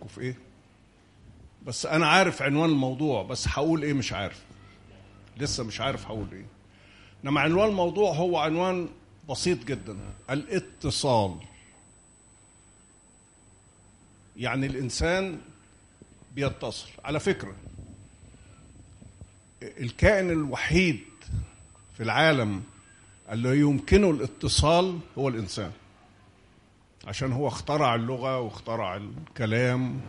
في ايه بس انا عارف عنوان الموضوع بس هقول ايه مش عارف لسه مش عارف هقول ايه انما عنوان الموضوع هو عنوان بسيط جدا الاتصال يعني الانسان بيتصل على فكره الكائن الوحيد في العالم اللي يمكنه الاتصال هو الانسان عشان هو اخترع اللغه واخترع الكلام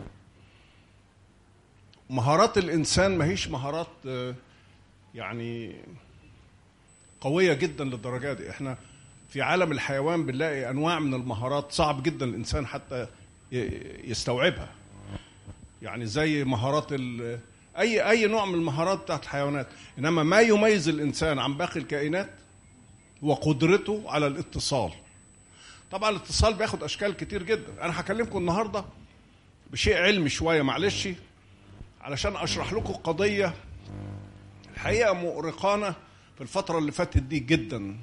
مهارات الانسان ما هيش مهارات آه، يعني قويه جدا للدرجه دي احنا في عالم الحيوان بنلاقي انواع من المهارات صعب جدا الانسان حتى ي- يستوعبها يعني زي مهارات ال- اي اي نوع من المهارات بتاعت الحيوانات انما ما يميز الانسان عن باقي الكائنات هو قدرته على الاتصال طبعا الاتصال بياخد اشكال كتير جدا انا هكلمكم النهارده بشيء علمي شويه معلش علشان اشرح لكم قضيه الحقيقه مؤرقانه في الفتره اللي فاتت دي جدا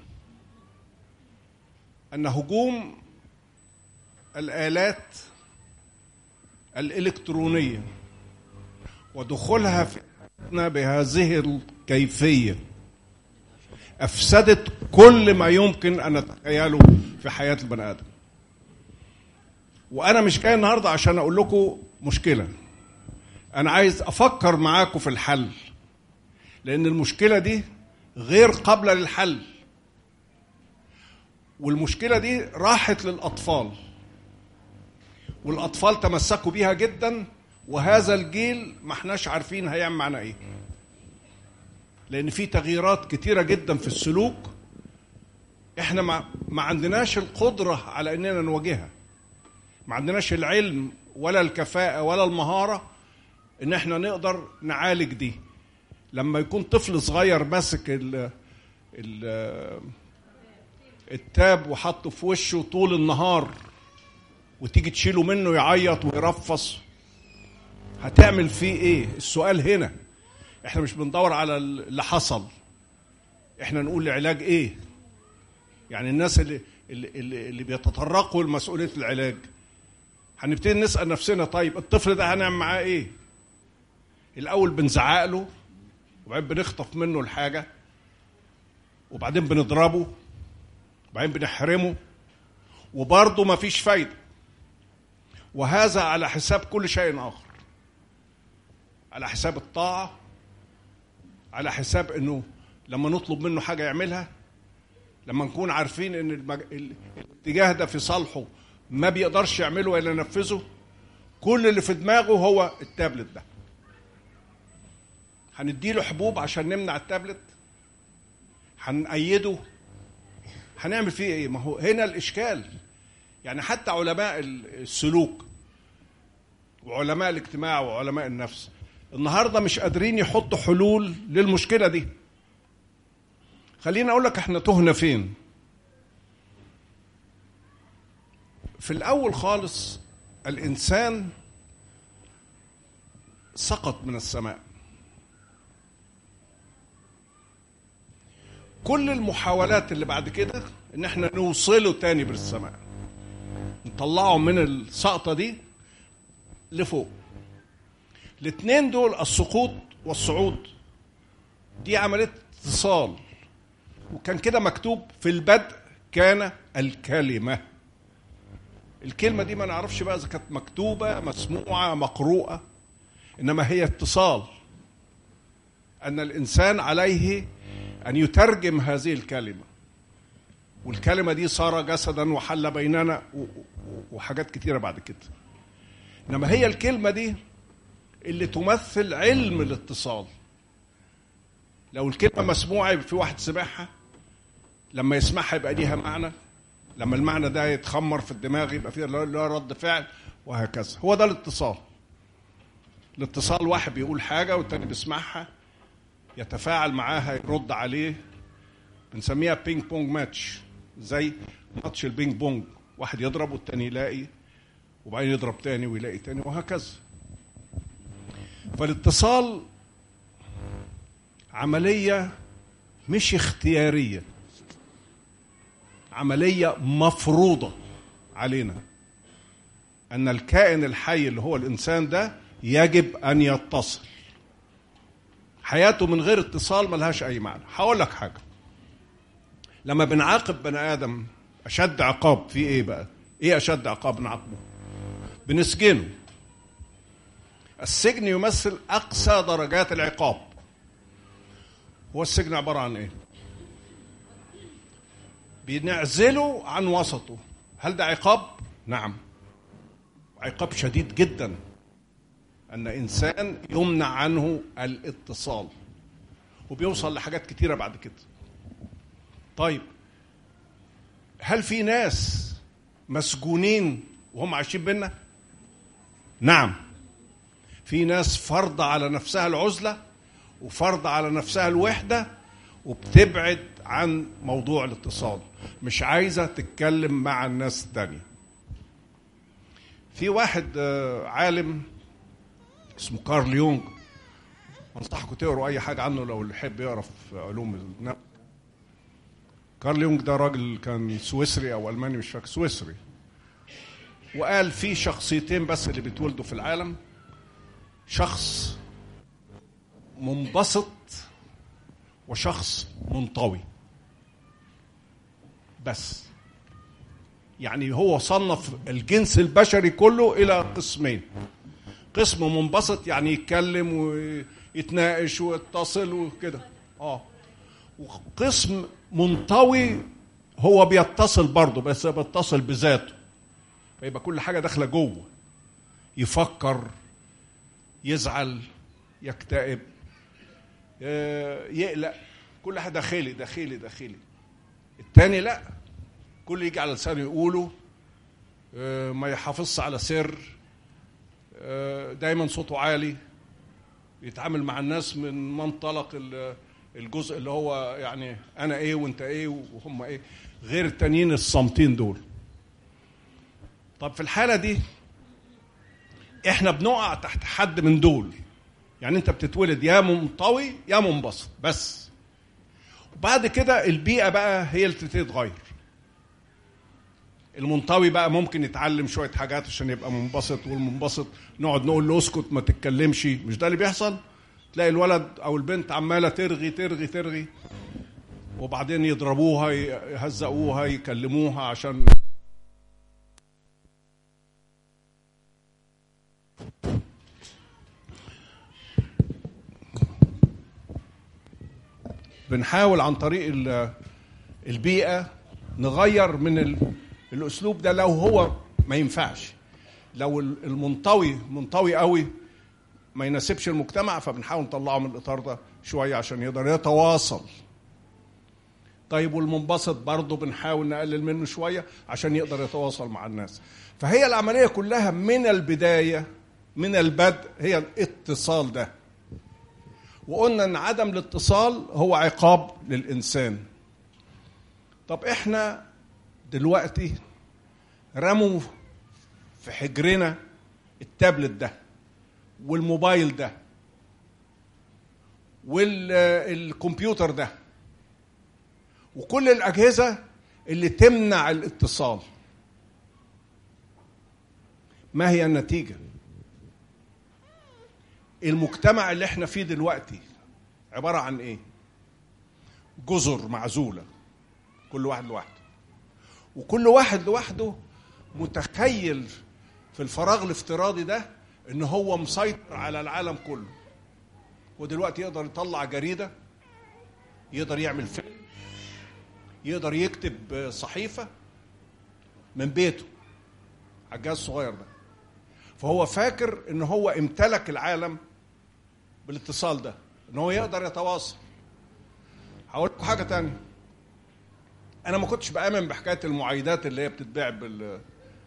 ان هجوم الالات الالكترونيه ودخولها في حياتنا بهذه الكيفيه افسدت كل ما يمكن ان نتخيله في حياه البني ادم وانا مش جاي النهارده عشان اقول لكم مشكله انا عايز افكر معاكم في الحل لان المشكله دي غير قابله للحل والمشكله دي راحت للاطفال والاطفال تمسكوا بيها جدا وهذا الجيل ما احناش عارفين هيعمل معنا ايه لان في تغييرات كتيره جدا في السلوك احنا ما, ما عندناش القدره على اننا نواجهها ما عندناش العلم ولا الكفاءه ولا المهاره ان احنا نقدر نعالج دي لما يكون طفل صغير ماسك ال ال التاب وحطه في وشه طول النهار وتيجي تشيله منه يعيط ويرفص هتعمل فيه ايه السؤال هنا احنا مش بندور على اللي حصل احنا نقول العلاج ايه يعني الناس اللي اللي, اللي اللي بيتطرقوا لمسؤوليه العلاج هنبتدي نسال نفسنا طيب الطفل ده هنعمل معاه ايه الاول بنزعق له وبعدين بنخطف منه الحاجه وبعدين بنضربه وبعدين بنحرمه وبرضه مفيش فايده وهذا على حساب كل شيء اخر على حساب الطاعه على حساب انه لما نطلب منه حاجه يعملها لما نكون عارفين ان المج... ال- الاتجاه ده في صالحه ما بيقدرش يعمله ولا ينفذه كل اللي في دماغه هو التابلت ده هنديله حبوب عشان نمنع التابلت هنأيده هنعمل فيه ايه ما هو هنا الاشكال يعني حتى علماء السلوك وعلماء الاجتماع وعلماء النفس النهارده مش قادرين يحطوا حلول للمشكله دي خليني اقول لك احنا تهنا فين في الاول خالص الانسان سقط من السماء كل المحاولات اللي بعد كده ان احنا نوصله تاني بالسماء نطلعه من السقطه دي لفوق الاثنين دول السقوط والصعود دي عمليه اتصال وكان كده مكتوب في البدء كان الكلمه الكلمه دي ما نعرفش بقى اذا كانت مكتوبه مسموعه مقروءه انما هي اتصال ان الانسان عليه ان يترجم هذه الكلمه والكلمه دي صار جسدا وحل بيننا و- و- وحاجات كتيره بعد كده انما هي الكلمه دي اللي تمثل علم الاتصال لو الكلمه مسموعه يبقى في واحد سمعها لما يسمعها يبقى ليها معنى لما المعنى ده يتخمر في الدماغ يبقى فيه له رد فعل وهكذا هو ده الاتصال الاتصال واحد بيقول حاجه والتاني بيسمعها يتفاعل معاها يرد عليه بنسميها بينج بونج ماتش زي ماتش البينج بونج واحد يضرب والتاني يلاقي وبعدين يضرب تاني ويلاقي تاني وهكذا فالاتصال عملية مش اختيارية عملية مفروضة علينا ان الكائن الحي اللي هو الانسان ده يجب ان يتصل حياته من غير اتصال ملهاش اي معنى هقول لك حاجه لما بنعاقب بني ادم اشد عقاب في ايه بقى ايه اشد عقاب نعاقبه بنسجنه السجن يمثل اقصى درجات العقاب هو السجن عباره عن ايه بنعزله عن وسطه هل ده عقاب نعم عقاب شديد جدا ان انسان يمنع عنه الاتصال وبيوصل لحاجات كتيره بعد كده طيب هل في ناس مسجونين وهم عايشين بينا نعم في ناس فرض على نفسها العزله وفرض على نفسها الوحده وبتبعد عن موضوع الاتصال مش عايزه تتكلم مع الناس التانيه في واحد عالم اسمه كارل يونغ انصحكم تقروا اي حاجه عنه لو اللي يحب يقرا في علوم النفس كارل يونغ ده راجل كان سويسري او الماني مش فاكر سويسري وقال في شخصيتين بس اللي بيتولدوا في العالم شخص منبسط وشخص منطوي بس يعني هو صنف الجنس البشري كله الى قسمين قسم منبسط يعني يتكلم ويتناقش ويتصل وكده اه وقسم منطوي هو بيتصل برضه بس بيتصل بذاته فيبقى كل حاجه داخله جوه يفكر يزعل يكتئب يقلق كل حاجه داخلي داخلي داخلي التاني لا كل يجي على لسانه يقوله ما يحافظش على سر دايما صوته عالي يتعامل مع الناس من منطلق الجزء اللي هو يعني انا ايه وانت ايه وهم ايه غير التانيين الصامتين دول طب في الحاله دي احنا بنقع تحت حد من دول يعني انت بتتولد يا منطوي يا منبسط بس وبعد كده البيئه بقى هي اللي تتغير المنطوي بقى ممكن يتعلم شويه حاجات عشان يبقى منبسط والمنبسط نقعد نقول له اسكت ما تتكلمش مش ده اللي بيحصل تلاقي الولد او البنت عماله ترغي ترغي ترغي وبعدين يضربوها يهزقوها يكلموها عشان بنحاول عن طريق البيئه نغير من الاسلوب ده لو هو ما ينفعش لو المنطوي منطوي قوي ما يناسبش المجتمع فبنحاول نطلعه من الاطار ده شويه عشان يقدر يتواصل طيب والمنبسط برضه بنحاول نقلل منه شويه عشان يقدر يتواصل مع الناس فهي العمليه كلها من البدايه من البدء هي الاتصال ده وقلنا ان عدم الاتصال هو عقاب للانسان طب احنا دلوقتي رموا في حجرنا التابلت ده والموبايل ده والكمبيوتر ده وكل الاجهزه اللي تمنع الاتصال ما هي النتيجه المجتمع اللي احنا فيه دلوقتي عباره عن ايه جزر معزوله كل واحد لوحده وكل واحد لوحده متخيل في الفراغ الافتراضي ده ان هو مسيطر على العالم كله ودلوقتي يقدر يطلع جريده يقدر يعمل فيلم يقدر يكتب صحيفه من بيته على الجهاز الصغير ده فهو فاكر ان هو امتلك العالم بالاتصال ده ان هو يقدر يتواصل هقول لكم حاجه تانية انا ما كنتش بامن بحكايه المعايدات اللي هي بتتباع بال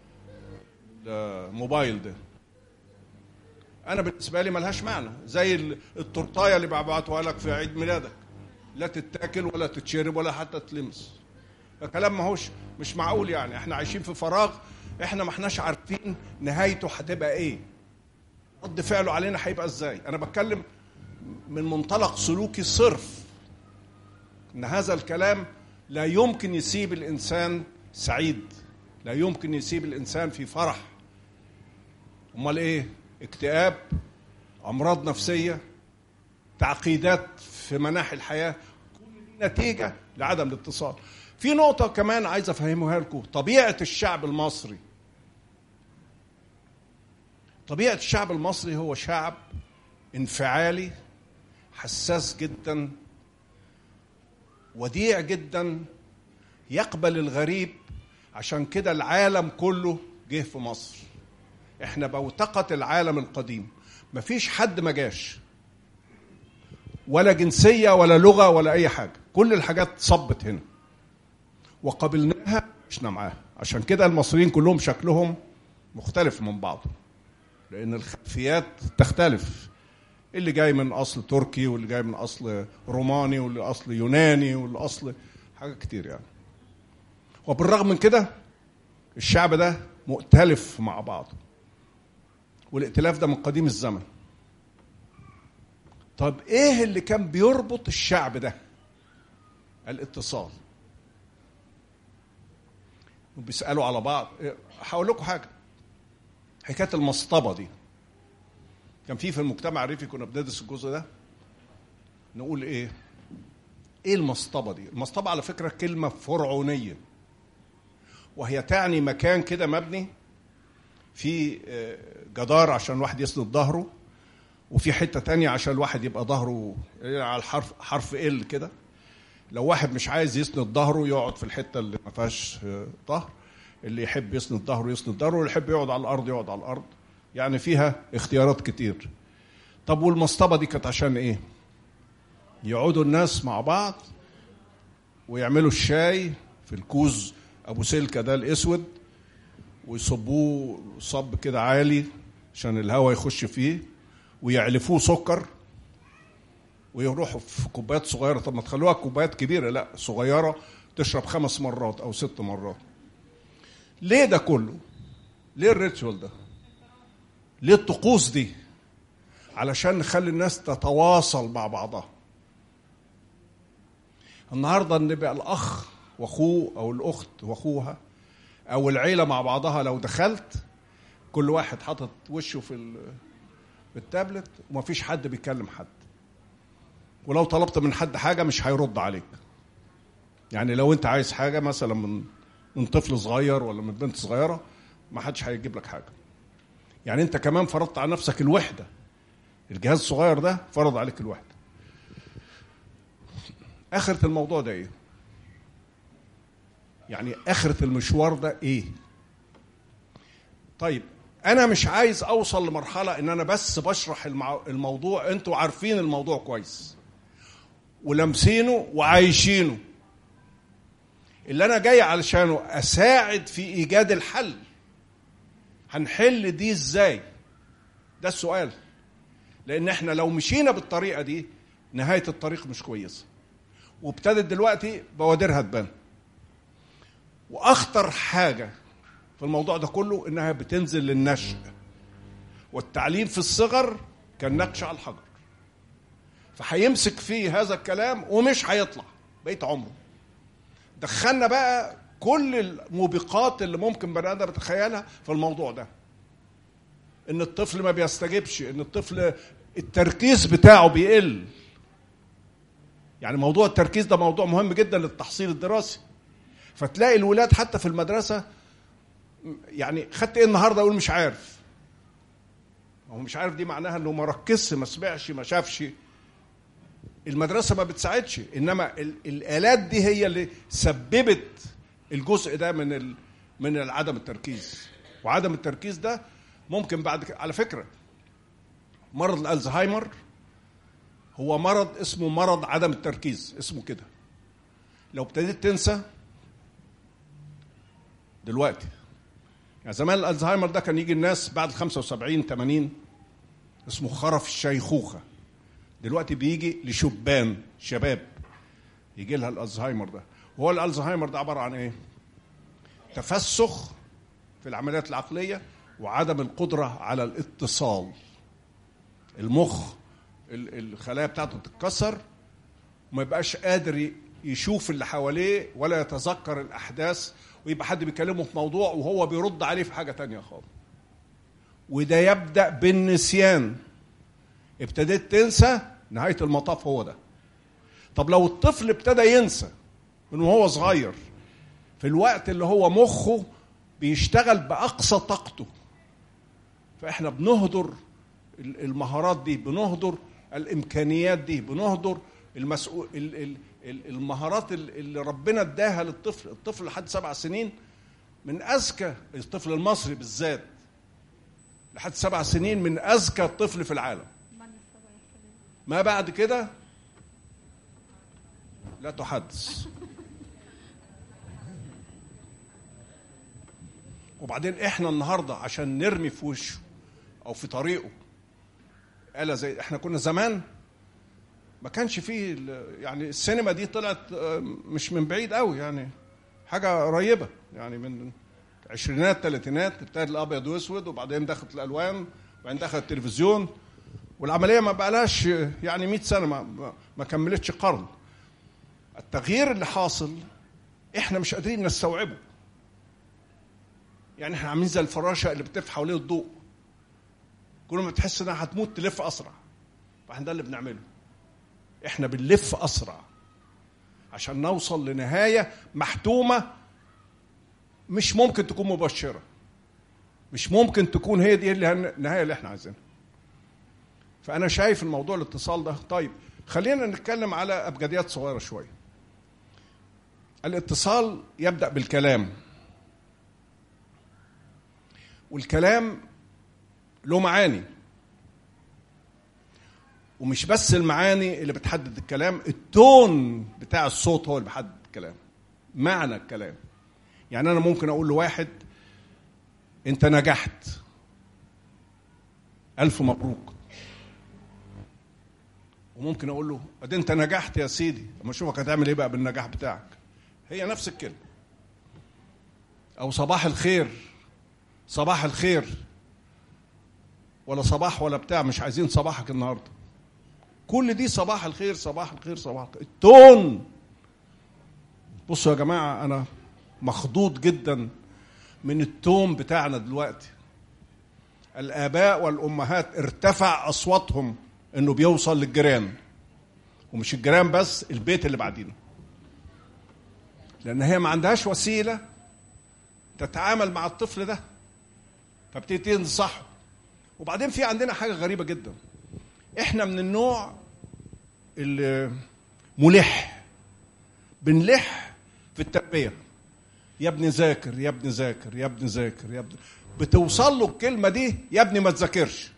الموبايل ده انا بالنسبه لي ملهاش معنى زي التورتايه اللي ببعتوها لك في عيد ميلادك لا تتاكل ولا تتشرب ولا حتى تلمس كلام ماهوش مش معقول يعني احنا عايشين في فراغ احنا ما احناش عارفين نهايته هتبقى ايه رد فعله علينا هيبقى ازاي انا بتكلم من منطلق سلوكي صرف ان هذا الكلام لا يمكن يسيب الانسان سعيد لا يمكن يسيب الانسان في فرح امال ايه اكتئاب امراض نفسيه تعقيدات في مناحي الحياه كل دي نتيجه لعدم الاتصال في نقطه كمان عايز افهمها لكم طبيعه الشعب المصري طبيعه الشعب المصري هو شعب انفعالي حساس جدا وديع جدا يقبل الغريب عشان كده العالم كله جه في مصر احنا بوتقة العالم القديم مفيش حد ما جاش ولا جنسية ولا لغة ولا أي حاجة كل الحاجات صبت هنا وقبلناها عشنا معاها عشان كده المصريين كلهم شكلهم مختلف من بعض لأن الخلفيات تختلف اللي جاي من أصل تركي واللي جاي من أصل روماني واللي أصل يوناني واللي أصل حاجة كتير يعني وبالرغم من كده الشعب ده مؤتلف مع بعضه والائتلاف ده من قديم الزمن طب ايه اللي كان بيربط الشعب ده الاتصال وبيسالوا على بعض هقول لكم حاجه حكايه المصطبه دي كان في في المجتمع الريفي كنا بندرس الجزء ده نقول ايه ايه المصطبه دي المصطبه على فكره كلمه فرعونيه وهي تعني مكان كده مبني في جدار عشان الواحد يسند ظهره وفي حته تانية عشان الواحد يبقى ظهره على الحرف حرف ال كده لو واحد مش عايز يسند ظهره يقعد في الحته اللي ما فيهاش ظهر اللي يحب يسند ظهره يسند ظهره واللي يحب يقعد على الارض يقعد على الارض يعني فيها اختيارات كتير طب والمصطبه دي كانت عشان ايه يقعدوا الناس مع بعض ويعملوا الشاي في الكوز ابو سلكه ده الاسود ويصبوه صب كده عالي عشان الهواء يخش فيه ويعلفوه سكر ويروحوا في كوبايات صغيره طب ما تخلوها كوبايات كبيره لا صغيره تشرب خمس مرات او ست مرات ليه ده كله ليه الريتشوال ده ليه الطقوس دي علشان نخلي الناس تتواصل مع بعضها النهارده ان يبقى الاخ واخوه او الاخت واخوها او العيله مع بعضها لو دخلت كل واحد حاطط وشه في في التابلت ومفيش حد بيكلم حد ولو طلبت من حد حاجه مش هيرد عليك يعني لو انت عايز حاجه مثلا من من طفل صغير ولا من بنت صغيره ما حدش هيجيب لك حاجه يعني انت كمان فرضت على نفسك الوحده الجهاز الصغير ده فرض عليك الوحده اخره الموضوع ده ايه يعني اخره المشوار ده ايه طيب انا مش عايز اوصل لمرحله ان انا بس بشرح الموضوع انتوا عارفين الموضوع كويس ولامسينه وعايشينه اللي انا جاي علشانه اساعد في ايجاد الحل هنحل دي ازاي ده السؤال لان احنا لو مشينا بالطريقه دي نهايه الطريق مش كويسه وابتدت دلوقتي بوادرها تبان واخطر حاجه في الموضوع ده كله انها بتنزل للنشء والتعليم في الصغر كالنقش على الحجر فهيمسك فيه هذا الكلام ومش هيطلع بقيه عمره دخلنا بقى كل الموبقات اللي ممكن بني ادم يتخيلها في الموضوع ده ان الطفل ما بيستجبش ان الطفل التركيز بتاعه بيقل يعني موضوع التركيز ده موضوع مهم جدا للتحصيل الدراسي فتلاقي الولاد حتى في المدرسه يعني خدت ايه النهارده اقول مش عارف هو مش عارف دي معناها انه ما ركزش ما سمعش ما شافش المدرسه ما بتساعدش انما الالات دي هي اللي سببت الجزء ده من ال... من عدم التركيز وعدم التركيز ده ممكن بعد كده على فكره مرض الالزهايمر هو مرض اسمه مرض عدم التركيز اسمه كده لو ابتديت تنسى دلوقتي يعني زمان الالزهايمر ده كان يجي الناس بعد 75 80 اسمه خرف الشيخوخه دلوقتي بيجي لشبان شباب يجي لها الالزهايمر ده هو الالزهايمر ده عباره عن ايه تفسخ في العمليات العقليه وعدم القدره على الاتصال المخ الخلايا بتاعته تتكسر وما يبقاش قادر يشوف اللي حواليه ولا يتذكر الاحداث ويبقى حد بيكلمه في موضوع وهو بيرد عليه في حاجه تانية خالص وده يبدا بالنسيان ابتديت تنسى نهايه المطاف هو ده طب لو الطفل ابتدى ينسى من وهو صغير في الوقت اللي هو مخه بيشتغل باقصى طاقته فاحنا بنهدر المهارات دي بنهدر الامكانيات دي بنهدر المسؤول المهارات اللي ربنا اداها للطفل الطفل لحد سبع سنين من اذكى الطفل المصري بالذات لحد سبع سنين من اذكى الطفل في العالم ما بعد كده لا تحدث وبعدين احنا النهارده عشان نرمي في وشه او في طريقه آلة زي احنا كنا زمان ما كانش فيه يعني السينما دي طلعت مش من بعيد قوي يعني حاجه قريبه يعني من العشرينات الثلاثينات ابتدت الابيض واسود وبعدين دخلت الالوان وبعدين دخل التلفزيون والعمليه ما بقالهاش يعني 100 سنه ما, ما كملتش قرن التغيير اللي حاصل احنا مش قادرين نستوعبه يعني احنا عاملين زي الفراشه اللي بتلف حوالين الضوء كل ما تحس انها هتموت تلف اسرع فاحنا ده اللي بنعمله احنا بنلف اسرع عشان نوصل لنهايه محتومه مش ممكن تكون مبشره مش ممكن تكون هي دي النهايه اللي احنا عايزينها فانا شايف الموضوع الاتصال ده طيب خلينا نتكلم على ابجديات صغيره شويه الاتصال يبدا بالكلام والكلام له معاني ومش بس المعاني اللي بتحدد الكلام التون بتاع الصوت هو اللي بيحدد الكلام معنى الكلام يعني انا ممكن اقول لواحد انت نجحت الف مبروك وممكن اقول له ادي انت نجحت يا سيدي اما اشوفك هتعمل ايه بقى بالنجاح بتاعك هي نفس الكلمه او صباح الخير صباح الخير ولا صباح ولا بتاع مش عايزين صباحك النهارده كل دي صباح الخير صباح الخير صباح الخير التون بصوا يا جماعه انا مخضوض جدا من التون بتاعنا دلوقتي الاباء والامهات ارتفع اصواتهم انه بيوصل للجيران ومش الجيران بس البيت اللي بعدينا لان هي ما عندهاش وسيله تتعامل مع الطفل ده فبتبتدي تنصحه وبعدين في عندنا حاجه غريبه جدا احنا من النوع اللي ملح بنلح في التربيه يا ابني ذاكر يا ابني ذاكر يا ابني ذاكر يا ابني بتوصل له الكلمه دي يا ابني ما تذاكرش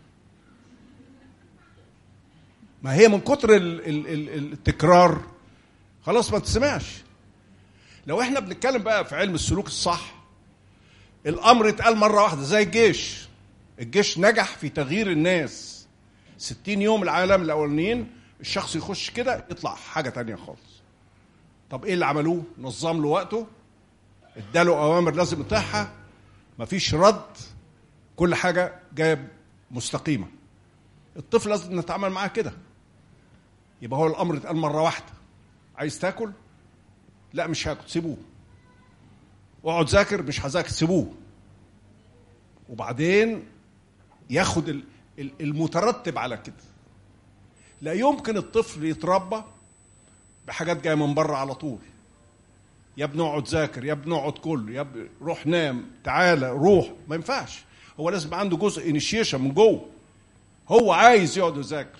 ما هي من كتر ال ال ال التكرار خلاص ما تسمعش لو احنا بنتكلم بقى في علم السلوك الصح الامر اتقال مره واحده زي الجيش الجيش نجح في تغيير الناس ستين يوم العالم الاولانيين الشخص يخش كده يطلع حاجه تانية خالص طب ايه اللي عملوه نظم له وقته اداله اوامر لازم يطيعها مفيش رد كل حاجه جايه مستقيمه الطفل لازم نتعامل معاه كده يبقى هو الامر اتقال مره واحده عايز تاكل لا مش هاكل سيبوه اقعد ذاكر مش هذاكر سيبوه وبعدين ياخد المترتب على كده لا يمكن الطفل يتربى بحاجات جايه من بره على طول يا ابني اقعد ذاكر يا ابني اقعد كله يا ابني روح نام تعالى روح ما ينفعش هو لازم عنده جزء انيشيشن من جوه هو عايز يقعد يذاكر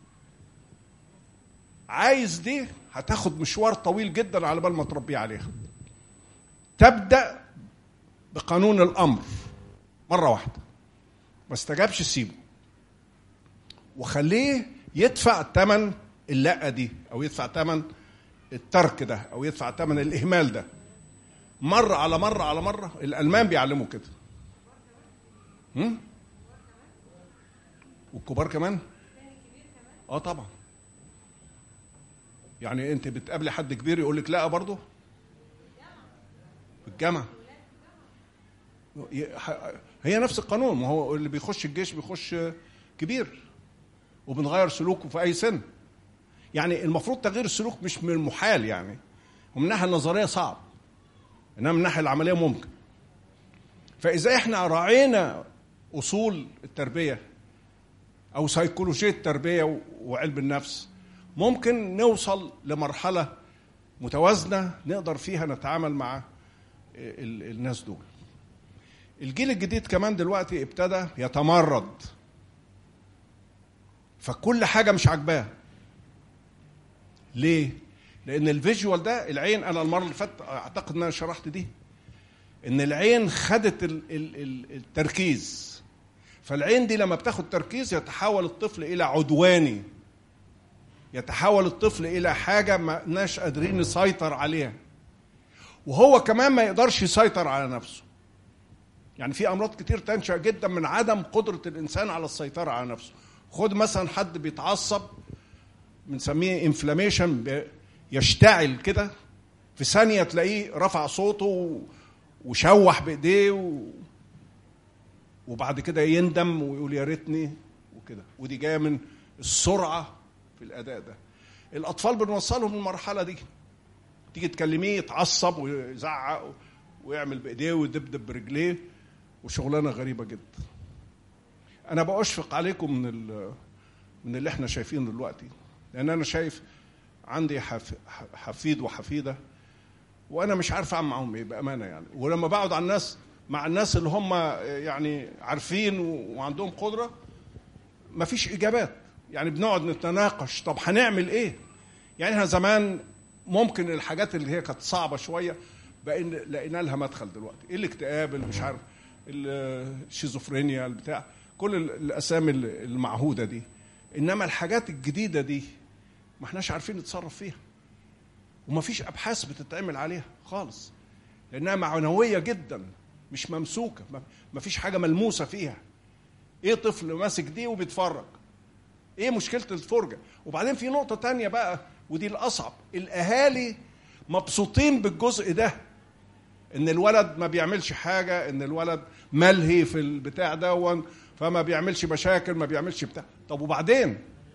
عايز دي هتاخد مشوار طويل جدا على بال ما تربيه عليها تبدا بقانون الامر مره واحده ما استجابش سيبه وخليه يدفع ثمن اللقه دي او يدفع ثمن الترك ده او يدفع ثمن الاهمال ده مره على مره على مره الالمان بيعلموا كده هم؟ والكبار كمان اه طبعا يعني انت بتقابلي حد كبير يقول لك لا برضه في الجامعه هي نفس القانون ما هو اللي بيخش الجيش بيخش كبير وبنغير سلوكه في اي سن يعني المفروض تغيير السلوك مش من المحال يعني ومن الناحيه النظريه صعب انما من الناحيه العمليه ممكن فاذا احنا راعينا اصول التربيه او سيكولوجيه التربيه وعلم النفس ممكن نوصل لمرحله متوازنه نقدر فيها نتعامل مع الناس دول الجيل الجديد كمان دلوقتي ابتدى يتمرد فكل حاجه مش عاجباه ليه لان الفيجوال ده العين انا المره اللي فاتت اعتقد ان انا شرحت دي ان العين خدت التركيز فالعين دي لما بتاخد تركيز يتحول الطفل الى عدواني يتحول الطفل الى حاجه ما ناش قادرين نسيطر عليها وهو كمان ما يقدرش يسيطر على نفسه يعني في امراض كتير تنشا جدا من عدم قدره الانسان على السيطره على نفسه خد مثلا حد بيتعصب بنسميه انفلاميشن يشتعل كده في ثانيه تلاقيه رفع صوته وشوح بايديه و... وبعد كده يندم ويقول يا ريتني وكده ودي جايه من السرعه في الاداء ده الاطفال بنوصلهم للمرحله دي تيجي تكلميه يتعصب ويزعق ويعمل بايديه ويدبدب برجليه وشغلانه غريبه جدا انا بأشفق عليكم من من اللي احنا شايفينه دلوقتي لان انا شايف عندي حفيد وحفيده وانا مش عارف اعمل معاهم ايه بامانه يعني ولما بقعد على الناس مع الناس اللي هم يعني عارفين وعندهم قدره مفيش اجابات يعني بنقعد نتناقش طب هنعمل ايه يعني احنا زمان ممكن الحاجات اللي هي كانت صعبه شويه بقينا لقينا لها مدخل دلوقتي ايه الاكتئاب اللي مش عارف الشيزوفرينيا البتاع كل الاسامي المعهوده دي انما الحاجات الجديده دي ما احناش عارفين نتصرف فيها ومفيش ابحاث بتتعمل عليها خالص لانها معنويه جدا مش ممسوكه مفيش حاجه ملموسه فيها ايه طفل ماسك دي وبيتفرج ايه مشكله الفرجه وبعدين في نقطه تانية بقى ودي الاصعب الاهالي مبسوطين بالجزء ده ان الولد ما بيعملش حاجه ان الولد ملهي في البتاع دون فما بيعملش مشاكل ما بيعملش بتاع طب وبعدين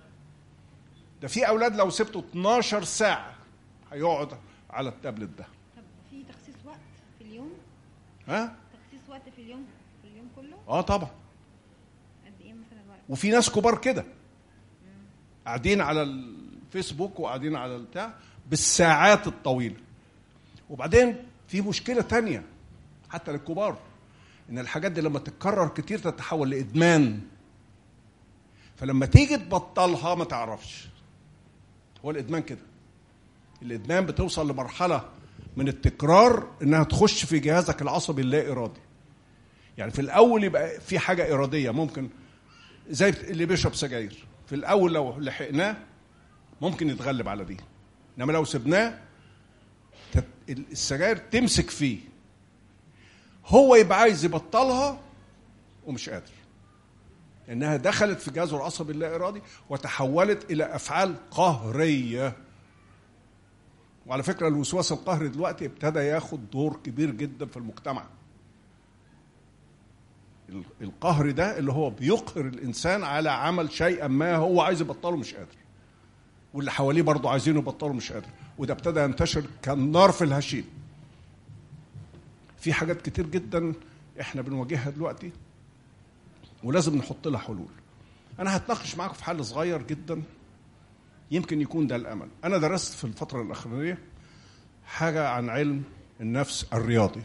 ده في اولاد لو سبته 12 ساعه هيقعد على التابلت ده طب في تخصيص وقت في اليوم ها تخصيص وقت في اليوم في اليوم كله اه طبعا قد ايه مثلا الوقت وفي ناس كبار كده قاعدين على الفيسبوك وقاعدين على البتاع بالساعات الطويله وبعدين في مشكله تانية حتى للكبار ان الحاجات دي لما تتكرر كتير تتحول لادمان فلما تيجي تبطلها ما تعرفش هو الادمان كده الادمان بتوصل لمرحله من التكرار انها تخش في جهازك العصبي اللا ارادي يعني في الاول يبقى في حاجه اراديه ممكن زي اللي بيشرب سجاير في الاول لو لحقناه ممكن يتغلب على دي انما لو سبناه السجاير تمسك فيه هو يبقى عايز يبطلها ومش قادر لانها دخلت في جهازه العصبي اللا ارادي وتحولت الى افعال قهريه وعلى فكره الوسواس القهري دلوقتي ابتدى ياخد دور كبير جدا في المجتمع القهر ده اللي هو بيقهر الانسان على عمل شيئا ما هو عايز يبطله مش قادر واللي حواليه برضه عايزينه يبطلوا مش قادر وده ابتدى ينتشر كالنار في الهشيم في حاجات كتير جدا احنا بنواجهها دلوقتي ولازم نحط لها حلول انا هتناقش معاكم في حل صغير جدا يمكن يكون ده الامل انا درست في الفتره الاخرانيه حاجه عن علم النفس الرياضي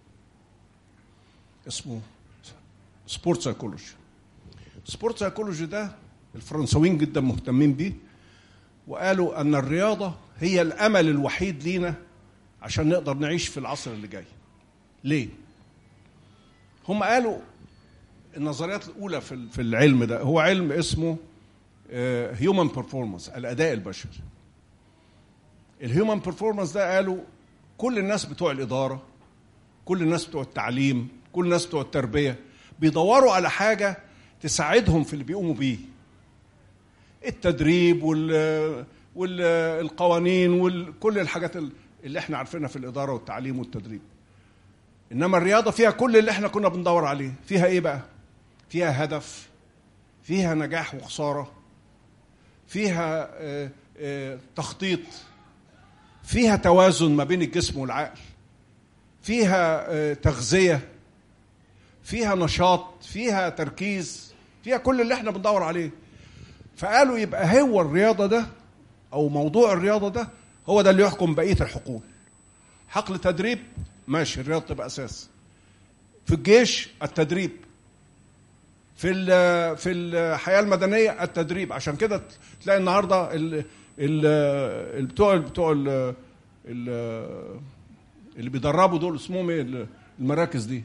اسمه سبورت سايكولوجي سبورت سايكولوجي ده الفرنساويين جدا مهتمين بيه وقالوا ان الرياضه هي الامل الوحيد لينا عشان نقدر نعيش في العصر اللي جاي ليه هم قالوا النظريات الاولى في في العلم ده هو علم اسمه هيومن بيرفورمانس الاداء البشري الهيومن بيرفورمانس ده قالوا كل الناس بتوع الاداره كل الناس بتوع التعليم كل الناس بتوع التربيه بيدوروا على حاجه تساعدهم في اللي بيقوموا بيه التدريب وال والقوانين وكل الحاجات اللي احنا عارفينها في الاداره والتعليم والتدريب انما الرياضه فيها كل اللي احنا كنا بندور عليه فيها ايه بقى فيها هدف فيها نجاح وخساره فيها اه اه تخطيط فيها توازن ما بين الجسم والعقل فيها اه تغذيه فيها نشاط فيها تركيز فيها كل اللي احنا بندور عليه فقالوا يبقى هو الرياضه ده او موضوع الرياضه ده هو ده اللي يحكم بقيه الحقول حقل تدريب ماشي الرياضه تبقى اساس في الجيش التدريب في ال- في الحياه المدنيه التدريب عشان كده تلاقي النهارده ال ال ال- بتوع بتوع ال- ال- اللي بيدربوا دول اسمهم ايه ال- المراكز دي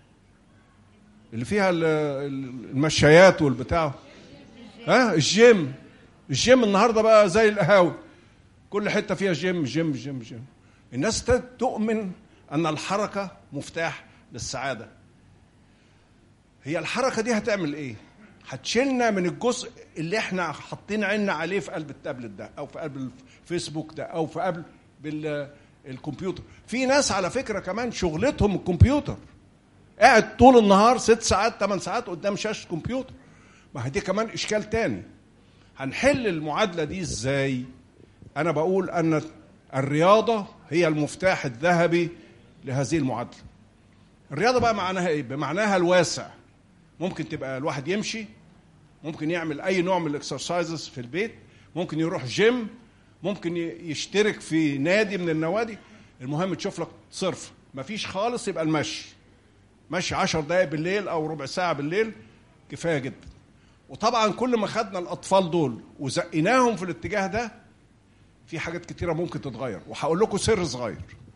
اللي فيها ال- ال- المشايات والبتاع ها الجيم الجيم النهارده بقى زي القهاوي كل حته فيها جيم جيم جيم جيم الناس ت- تؤمن ان الحركه مفتاح للسعاده هي الحركه دي هتعمل ايه هتشيلنا من الجزء اللي احنا حاطين عيننا عليه في قلب التابلت ده او في قلب الفيسبوك ده او في قلب بالكمبيوتر في ناس على فكره كمان شغلتهم الكمبيوتر قاعد طول النهار ست ساعات ثمان ساعات قدام شاشه كمبيوتر ما هي دي كمان اشكال تاني هنحل المعادله دي ازاي انا بقول ان الرياضه هي المفتاح الذهبي لهذه المعادله الرياضه بقى معناها ايه بمعناها الواسع ممكن تبقى الواحد يمشي ممكن يعمل اي نوع من الاكسرسايزز في البيت ممكن يروح جيم ممكن ي- يشترك في نادي من النوادي المهم تشوف لك صرف مفيش خالص يبقى المشي مشي عشر دقايق بالليل او ربع ساعه بالليل كفايه جدا وطبعا كل ما خدنا الاطفال دول وزقناهم في الاتجاه ده في حاجات كتيره ممكن تتغير وهقول لكم سر صغير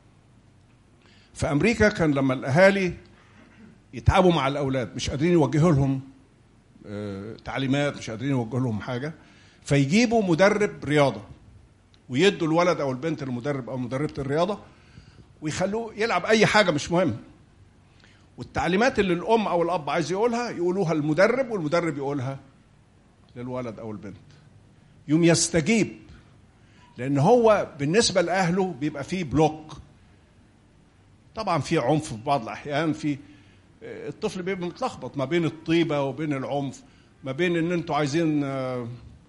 في امريكا كان لما الاهالي يتعبوا مع الاولاد مش قادرين يوجهوا لهم آه، تعليمات مش قادرين يوجهوا لهم حاجه فيجيبوا مدرب رياضه ويدوا الولد او البنت المدرب او مدربه الرياضه ويخلوه يلعب اي حاجه مش مهم والتعليمات اللي الام او الاب عايز يقولها يقولوها المدرب والمدرب يقولها للولد او البنت يوم يستجيب لان هو بالنسبه لاهله بيبقى فيه بلوك طبعا في عنف في بعض الاحيان في الطفل بيبقى متلخبط ما بين الطيبه وبين العنف ما بين ان انتوا عايزين آه،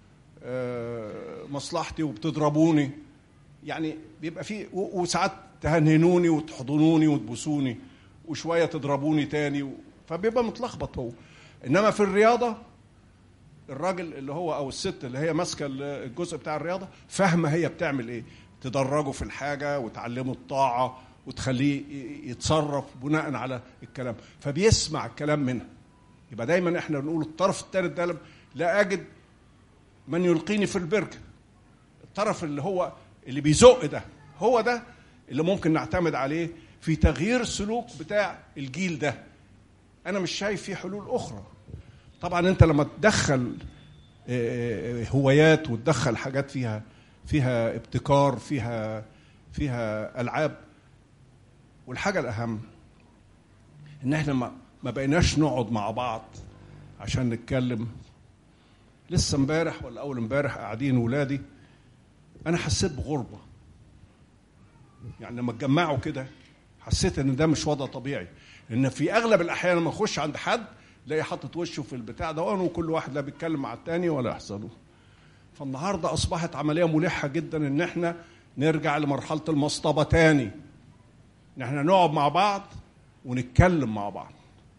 آه، مصلحتي وبتضربوني يعني بيبقى في و- وساعات تهنهنوني وتحضنوني وتبوسوني وشويه تضربوني تاني و- فبيبقى متلخبط هو انما في الرياضه الراجل اللي هو او الست اللي هي ماسكه ال- الجزء بتاع الرياضه فاهمه هي بتعمل ايه تدرجه في الحاجه وتعلمه الطاعه وتخليه ي- يتصرف بناء على الكلام فبيسمع الكلام منها يبقى دايما احنا بنقول الطرف الثالث ده لم- لا اجد من يلقيني في البركه الطرف اللي هو اللي بيزق ده هو ده اللي ممكن نعتمد عليه في تغيير السلوك بتاع الجيل ده انا مش شايف فيه حلول اخرى طبعا انت لما تدخل آه، آه، هوايات وتدخل حاجات فيها فيها ابتكار فيها فيها العاب والحاجه الاهم ان احنا ما ما بقيناش نقعد مع بعض عشان نتكلم لسه امبارح ولا اول امبارح قاعدين ولادي انا حسيت بغربه يعني لما اتجمعوا كده حسيت ان ده مش وضع طبيعي لان في اغلب الاحيان لما اخش عند حد لاقي حاطط وشه في البتاع ده وكل واحد لا بيتكلم مع التاني ولا يحصله فالنهارده اصبحت عمليه ملحه جدا ان احنا نرجع لمرحله المصطبه تاني ان احنا نقعد مع بعض ونتكلم مع بعض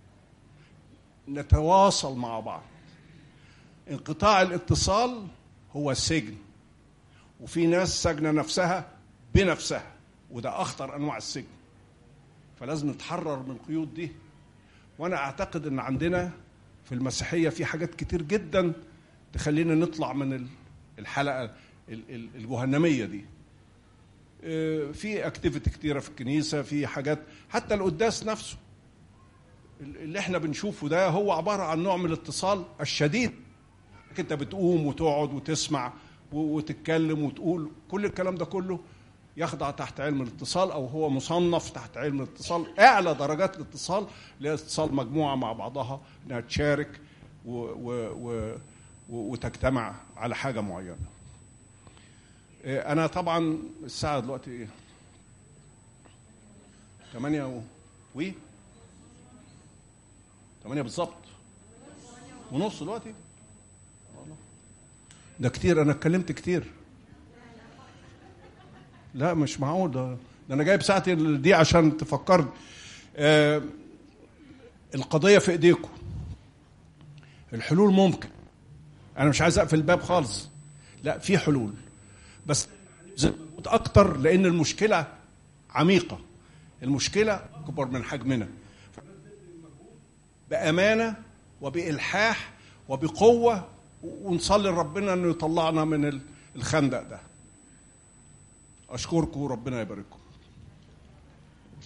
نتواصل مع بعض انقطاع الاتصال هو سجن وفي ناس سجنه نفسها بنفسها وده اخطر انواع السجن فلازم نتحرر من القيود دي وانا اعتقد ان عندنا في المسيحيه في حاجات كتير جدا تخلينا نطلع من ال- الحلقه ال- ال- الجهنميه دي آه، في اكتيفيتي كتيره في الكنيسه في حاجات حتى القداس نفسه ال- اللي احنا بنشوفه ده هو عباره عن نوع من الاتصال الشديد إنك انت بتقوم وتقعد وتسمع و- وتتكلم وتقول كل الكلام ده كله يخضع تحت علم الاتصال او هو مصنف تحت علم الاتصال اعلى درجات الاتصال اللي هي اتصال مجموعه مع بعضها انها تشارك و و و و وتجتمع على حاجه معينه. إيه، انا طبعا الساعه دلوقتي ايه؟ 8 و وي 8 بالظبط ونص دلوقتي ده كتير انا اتكلمت كتير لا مش معقول ده ده انا جايب ساعتي دي عشان تفكرني آه القضيه في ايديكم الحلول ممكن انا مش عايز اقفل الباب خالص لا في حلول بس نبذل مجهود اكتر لان المشكله عميقه المشكله اكبر من حجمنا بامانه وبالحاح وبقوه ونصلي لربنا انه يطلعنا من الخندق ده اشكركم وربنا يبارككم